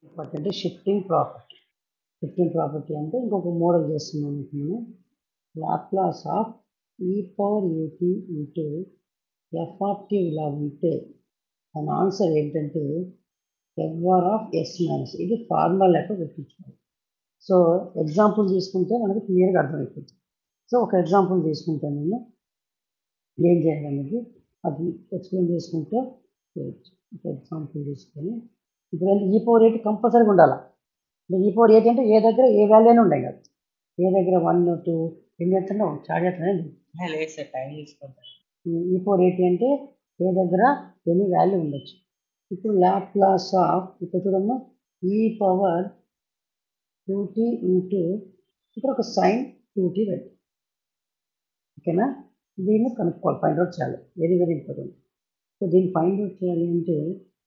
important shifting property shifting property అంటే ఇంకొక model చేస్తున్నాం మనం Laplace of e power u t into f of t ఇలా ఉంటే దాని ఆన్సర్ ఏంటంటే ఎవ్వర్ ఆఫ్ ఎస్ మైనస్ ఇది ఫార్ములా లెక్క గుర్తించుకోవాలి సో ఎగ్జాంపుల్ తీసుకుంటే మనకి క్లియర్గా అర్థమైపోతుంది సో ఒక ఎగ్జాంపుల్ తీసుకుంటే నేను ఏం చేయాలనేది అది ఎక్స్ప్లెయిన్ చేసుకుంటూ చేయొచ్చు ఒక ఎగ్జాంపుల్ తీసుకొని ఇప్పుడు ఏంటి ఈ పవర్ ఎయిట్ కంపల్సరీగా ఉండాలి ఈ పవర్ ఎయిట్ అంటే ఏ దగ్గర ఏ వాల్యూ అయినా ఉండాలి కదా ఏ దగ్గర వన్ టూ ఎన్ని ఎత్తున్నా చార్జ్ చేస్తున్నా లేదు సార్ టైం తీసుకుంటాను ఈ పవర్ ఎయిట్ అంటే ఏ దగ్గర ఎన్ని వాల్యూ ఉండొచ్చు ఇప్పుడు లాప్లాస్ ఆఫ్ ఇప్పుడు చూడమ్మా ఈ పవర్ టూ టీ ఇంటూ ఇక్కడ ఒక సైన్ టూ టీ పెట్టి ఓకేనా దీన్ని కనుక్కోవాలి ఫైండ్ అవుట్ చేయాలి వెరీ వెరీ ఇంపార్టెంట్ సో దీన్ని ఫైండ్ అవుట్ చేయాలి అంటే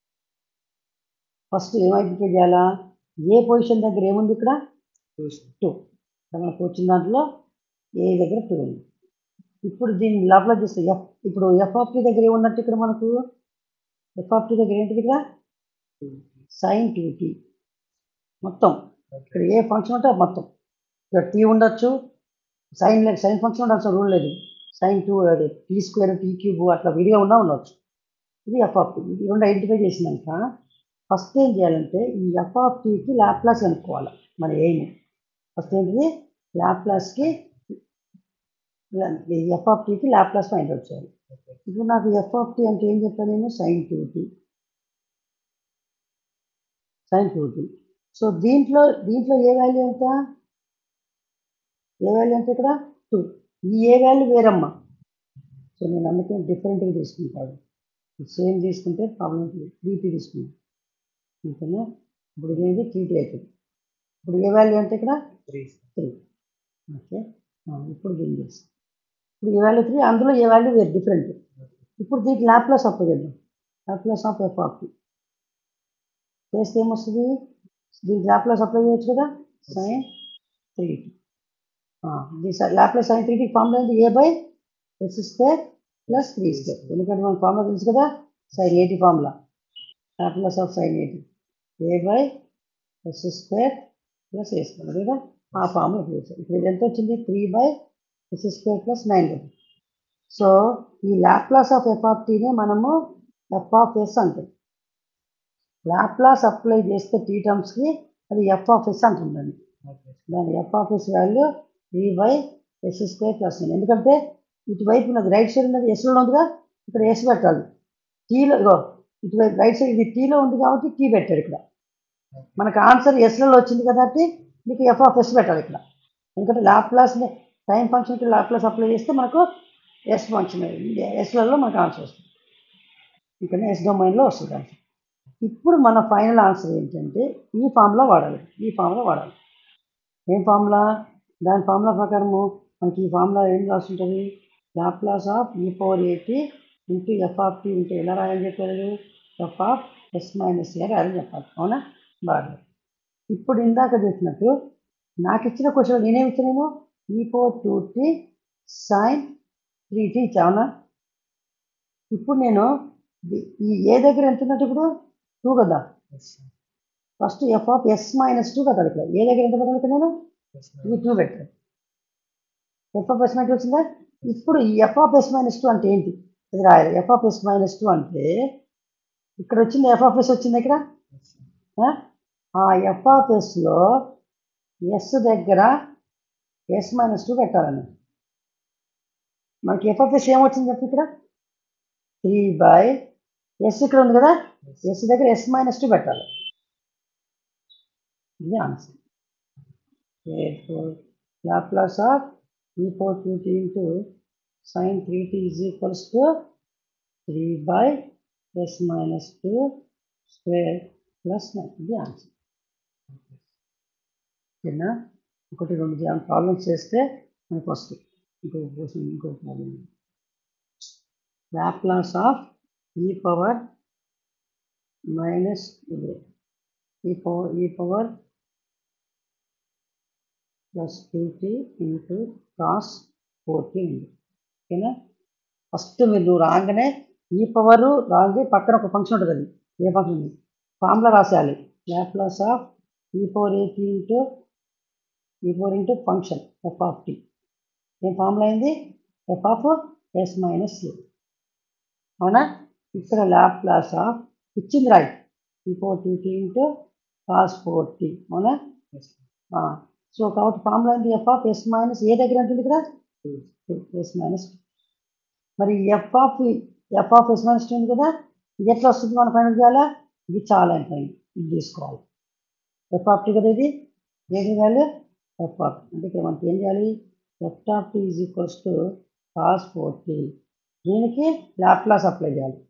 ఫస్ట్ ఏం ఐడెంటిఫై చేయాలా ఏ పొజిషన్ దగ్గర ఏముంది ఇక్కడ టూ మనకు వచ్చిన దాంట్లో ఏ దగ్గర టూ ఉంది ఇప్పుడు దీన్ని లోపల చూస్తే ఎఫ్ ఇప్పుడు ఎఫ్ ఆఫ్ టీ దగ్గర ఏమున్నట్టు ఇక్కడ మనకు ఎఫ్ ఆఫ్ టీ దగ్గర ఏంటి ఇక్కడ సైన్ టూ టీ మొత్తం ఇక్కడ ఏ ఫంక్షన్ ఉంటే అది మొత్తం ఇక్కడ టీ ఉండొచ్చు సైన్ లేదు సైన్ ఫంక్షన్ ఉండాల్సిన రూల్ లేదు సైన్ టూ అది టీ స్క్వేర్ టీ క్యూబ్ అట్లా విడిగా ఉన్నా ఉండవచ్చు ఇది ఎఫ్ ఆఫ్ టీ ఇది రెండు ఐడెంటిఫై చేసినాక ఫస్ట్ ఏం చేయాలంటే ఈ ఎఫ్ ఆఫ్ టీకి ల్యాప్లాస్ కనుక్కోవాలి మన ఎయిమ్ ఫస్ట్ ఏంటిది ల్యాప్లాస్కి ఎఫ్ ఆఫ్ టీకి ల్యాప్లాస్ ఫైండ్ అవుట్ చేయాలి ఇప్పుడు నాకు ఎఫ్ ఆఫ్ టీ అంటే ఏం చెప్పాను నేను sine two t sine two t so దీంట్లో దీంట్లో ఏ వాల్యూ ఎంత ఏ వాల్యూ ఎంత ఇక్కడ టూ ఈ ఏ వాల్యూ వేరమ్మా సో నేను అందుకే డిఫరెంట్గా తీసుకుంటాను సేమ్ తీసుకుంటే ప్రాబ్లం త్రీ టీ తీసుకున్నాను ఓకేనా ఇప్పుడు ఇదేంటి త్రీ టీ అవుతుంది ఇప్పుడు ఏ వాల్యూ ఎంత ఇక్కడ త్రీ త్రీ ఓకే ఇప్పుడు దీన్ని చేస్తాం ఇప్పుడు ఏ వాల్యూ త్రీ అందులో ఏ వాల్యూ వేరు డిఫరెంట్ ఇప్పుడు దీనికి ల్యాప్లాస్ అప్లై చేద్దాం ల్యాప్లాస్ ఆఫ్ ఎఫ్ ఆఫ్ చేస్తే ఏమొస్తుంది దీనికి ల్యాప్లాస్ అప్లై చేయొచ్చు కదా సైన్ త్రీ టీ దీని Laplace sine three t formula ఏంటి a by s square plus three square ఎందుకంటే మన ఫార్ములా తెలుసు కదా sine a t formula Laplace of sine a t a by s square plus a square కదా ఆ ఫార్ములా ఇప్పుడు వేసాం ఇప్పుడు ఇది ఎంత వచ్చింది three by s square plus nine కదా సో ఈ ల్యాప్లాస్ ఆఫ్ ఎఫ్ ఆఫ్ టీనే మనము ఎఫ్ ఆఫ్ ఎస్ అంటాం ల్యాప్లాస్ అప్లై చేస్తే టీ టర్మ్స్కి అది ఎఫ్ ఆఫ్ ఎస్ అంటుందండి దాని f of s value three by s square plus nine ఎందుకంటే ఇటువైపు ఉన్నది రైట్ సైడ్ ఉన్నది ఎస్లో ఉందిగా ఇక్కడ ఎస్ పెట్టాలి టీలో ఇగో ఇటువైపు రైట్ సైడ్ ఇది టీలో ఉంది కాబట్టి టీ పెట్టాడు ఇక్కడ మనకు ఆన్సర్ ఎస్లలో వచ్చింది కాబట్టి మీకు ఎఫ్ ఆఫ్ ఎస్ పెట్టాలి ఇక్కడ ఎందుకంటే ల్యాప్లాస్ టైం ఫంక్షన్కి ల్యాప్లాస్ అప్లై చేస్తే మనకు ఎస్ ఫంక్షన్ ఎస్లలో మనకు ఆన్సర్ వస్తుంది ఇక్కడ ఎస్ డొమైన్లో వస్తుంది ఆన్సర్ ఇప్పుడు మన ఫైనల్ ఆన్సర్ ఏంటంటే ఈ ఫామ్లో వాడాలి ఈ ఫామ్లో వాడాలి ఏం ఫార్ములా దాని ఫార్ములా ప్రకారము మనకి ఈ ఫార్ములా ఏం రాస్తుంటుంది Laplace of e power a t into f of t into ఎలా రాయాలని చెప్పారు f of s minus a రాయాలని చెప్పాలి అవునా బాగా ఇప్పుడు ఇందాక చెప్పినట్టు నాకు ఇచ్చిన క్వశ్చన్ నేనేమి ఇచ్చాను e power two t sine three t ఇచ్చావునా ఇప్పుడు నేను ఈ ఏ దగ్గర ఎంత ఉన్నట్టు ఇప్పుడు టూ కదా first f of s minus two కదా ఇక్కడ ఏ దగ్గర ఎంత పెట్టాలి ఇక్కడ నేను ఈ టూ పెట్టాను ఎఫ్ ఆఫ్ ఎస్ మైనస్ వచ్చిందా ఇప్పుడు ఈ f of s minus two అంటే ఏంటి ఇది రాయాలి f of s minus two అంటే ఇక్కడ వచ్చింది ఎఫ్ ఆఫ్ ఎస్ వచ్చింది ఇక్కడ ఆ ఎఫ్ ఆఫ్ ఎస్లో ఎస్ దగ్గర ఎస్ మైనస్ టూ పెట్టాలని మనకి ఎఫ్ ఆఫ్ ఎస్ ఏమొచ్చింది చెప్పి ఇక్కడ త్రీ బై ఎస్ ఇక్కడ ఉంది కదా ఎస్ దగ్గర ఎస్ మైనస్ టూ పెట్టాలి ఇది answer Laplace of e four two t into sine three t is equals to three by s minus two square plus nine ఇది ఆన్సర్ ఓకేనా ఒకటి రెండు ప్రాబ్లమ్స్ చేస్తే మనకు వస్తాయి ఇంకో కోసం ఇంకో problem Laplace of e power minus e power e power plus two t into cos forty ఉంది ఓకేనా ఫస్ట్ మీరు నువ్వు రాగానే ఈ పవర్ రాగి పక్కన ఒక ఫంక్షన్ ఉంటుంది అది ఏ ఫంక్షన్ ఉంది ఫార్ములా రాసేయాలి Laplace of e four a t into e four into function f of t ఏం ఫార్ములా అయింది f of s minus a అవునా ఇక్కడ లాప్లాస్ ఆఫ్ ఇచ్చింది right e four t into cos four t అవునా so కాబట్టి formula ఏంటి f of s minus a దగ్గర ఉంటుంది ఇక్కడ ఎస్ మైనస్ మరి f of f of s minus ఉంది కదా ఇది ఎట్లా వస్తుంది మనం ఫైనల్ చేయాలా ఇది చాలా ఇంపార్టెంట్ ఇది తీసుకోవాలి ఎఫ్ ఆఫ్ టీ కదా ఇది ఏంటి వాల్యూ ఎఫ్ ఆఫ్ అంటే ఇక్కడ మనకి ఏం చేయాలి f of t is equals to cos four t దీనికి లాప్లాస్ అప్లై చేయాలి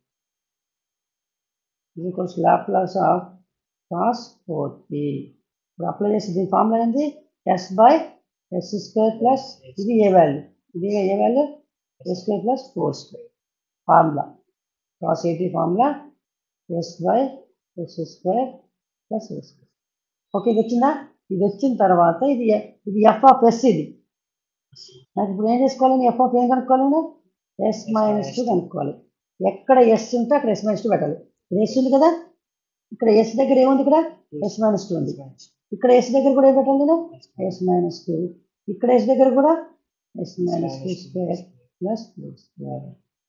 is equals Laplace of cos four t ఇప్పుడు అప్లై చేసి దీని ఫార్ములా ఏంది s by s square plus ఇది ఏ వాల్యూ ఇది a value s square plus four square formula cos a t formula s by s square plus s square okay ఇది వచ్చిందా ఇది వచ్చిన తర్వాత ఇది ఇది ఎఫ్ ఆఫ్ ఎస్ ఇది నాకు ఇప్పుడు ఏం చేసుకోవాలి ఎఫ్ ఆఫ్ ఏం కనుక్కోవాలి ఎస్ మైనస్ టూ కనుక్కోవాలి ఎక్కడ ఎస్ ఉంటే అక్కడ ఎస్ మైనస్ టూ పెట్టాలి ఇది ఎస్ ఉంది కదా ఇక్కడ ఎస్ దగ్గర ఏముంది ఇక్కడ ఎస్ మైనస్ టూ ఉంది ఇక్కడ ఎస్ దగ్గర కూడా ఏం పెట్టాలి నేను ఎస్ మైనస్ టూ ఇక్కడ ఎస్ దగ్గర కూడా s minus two square plus two square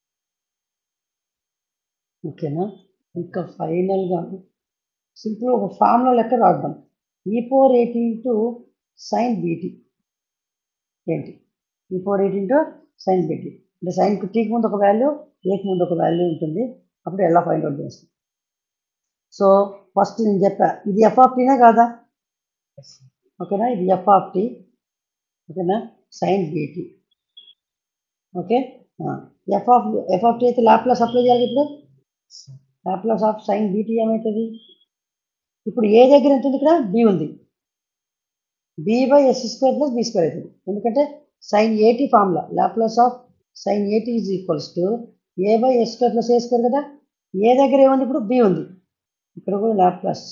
ఓకేనా ఇంకా ఫైనల్గా సింపుల్ ఒక ఫార్ములా లెక్క రాద్దాం e four a t into sine b t ఏంటి e four a t into sine b t అంటే సైన్ టీకి ముందు ఒక వాల్యూ ఏకి ముందు ఒక వాల్యూ ఉంటుంది అప్పుడు ఎలా ఫైండ్ అవుట్ చేస్తాం సో ఫస్ట్ నేను చెప్పా ఇది ఎఫ్ ఆఫ్ టీనే కాదా ఓకేనా ఇది ఎఫ్ ఆఫ్ టీ ఓకేనా sine b t okay f of f of t అయితే ల్యాప్లాస్ అప్లై చేయాలి ఇప్పుడు ల్యాప్లాస్ ఆఫ్ సైన్ బీటీ ఏమవుతుంది ఇప్పుడు ఏ దగ్గర ఉంటుంది ఇక్కడ బి ఉంది b by s square plus b square అవుతుంది ఎందుకంటే sine a t formula Laplace of sine a t is equals to a by s square plus a square కదా ఏ దగ్గర ఏముంది ఇప్పుడు బి ఉంది ఇక్కడ కూడా Laplace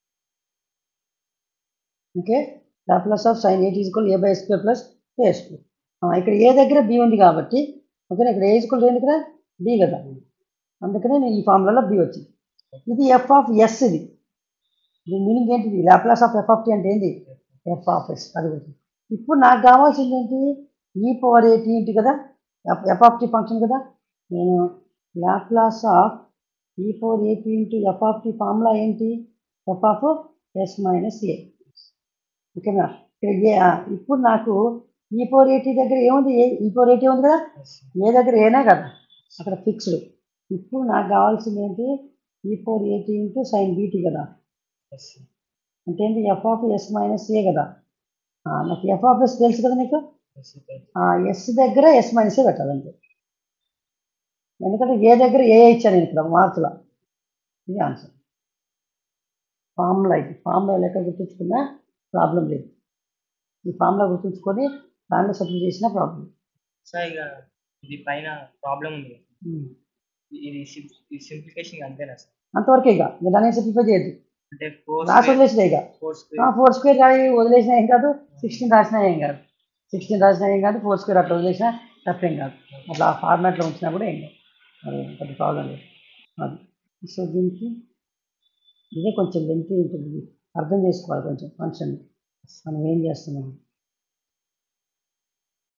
okay Laplace of sine eight equal a by square plus a square ఇక్కడ a దగ్గర B ఉంది కాబట్టి ఓకేనా ఇక్కడ ఏ ఈజ్వల్ ఏంది ఇక్కడ బి కదా అందుకనే నేను ఈ ఫార్ములాలో బి వచ్చింది ఇది ఎఫ్ ఆఫ్ ఎస్ ఇది దీని మీనింగ్ ఏంటిది Laplace of f of t అంటే ఏంటి ఎఫ్ ఆఫ్ ఎస్ అది వచ్చింది ఇప్పుడు నాకు కావాల్సింది ఏంటి ఈ పవర్ ఎయిటీ ఏంటి కదా f f of t function కదా నేను Laplace of e four a t into f of t formula ఏంటి f of s minus a ఓకేనా ఇక్కడ ఏ ఆ, ఇప్పుడు నాకు ఈ ఫోర్ ఎయిటీ దగ్గర ఏముంది ఏ ఈ ఫోర్ ఎయిటీ ఉంది కదా ఏ దగ్గర ఏనే కదా అక్కడ ఫిక్స్డ్ ఇప్పుడు నాకు కావాల్సింది ఏంటి e four a t into sine b t కదా అంటే ఏంటి f of s minus a కదా ఆ, నాకు ఎఫ్ ఆఫ్ ఎస్ తెలుసు కదా నీకు ఎస్ దగ్గర ఎస్ మైనస్ ఏ పెట్టాలంటే ఎందుకంటే ఏ దగ్గర ఏ ఇచ్చాను నేను ఇక్కడ మార్కుల ఇది ఆన్సర్ ఫార్ములా ఇది ఫార్ములా లెక్క గుర్తుంచుకున్నా ప్రాబ్లం లేదు ఈ ఫార్ములా గుర్తుంచుకొని దాంట్లో సబ్మిట్ చేసిన ప్రాబ్లం సార్ ఇక ఇది పైన ప్రాబ్లం ఉంది ఇది sim- ఈ సింప్లికేషన్ అంతేనా సార్ అంతవరకే ఇక ఇంకా దాన్ని సింప్లిఫై చేయొద్దు అంటే ఫోర్ రాసి వదిలేసిన ఇక ఫోర్ స్క్వేర్ ఫోర్ స్క్వేర్ రాయి వదిలేసినా ఏం కాదు సిక్స్టీన్ రాసినా ఏం కాదు సిక్స్టీన్ రాసినా ఏం కాదు ఫోర్ స్క్వేర్ అట్లా వదిలేసినా తప్పేం కాదు అట్లా ఆ ఫార్మాట్లో ఉంచినా కూడా ఏం కాదు అది పెద్ద ప్రాబ్లం లేదు అది సో దీనికి ఇదే కొంచెం లెంతీ ఉంటుంది అర్థం చేసుకోవాలి కొంచెం ఫంక్షన్ మనం ఏం చేస్తున్నాం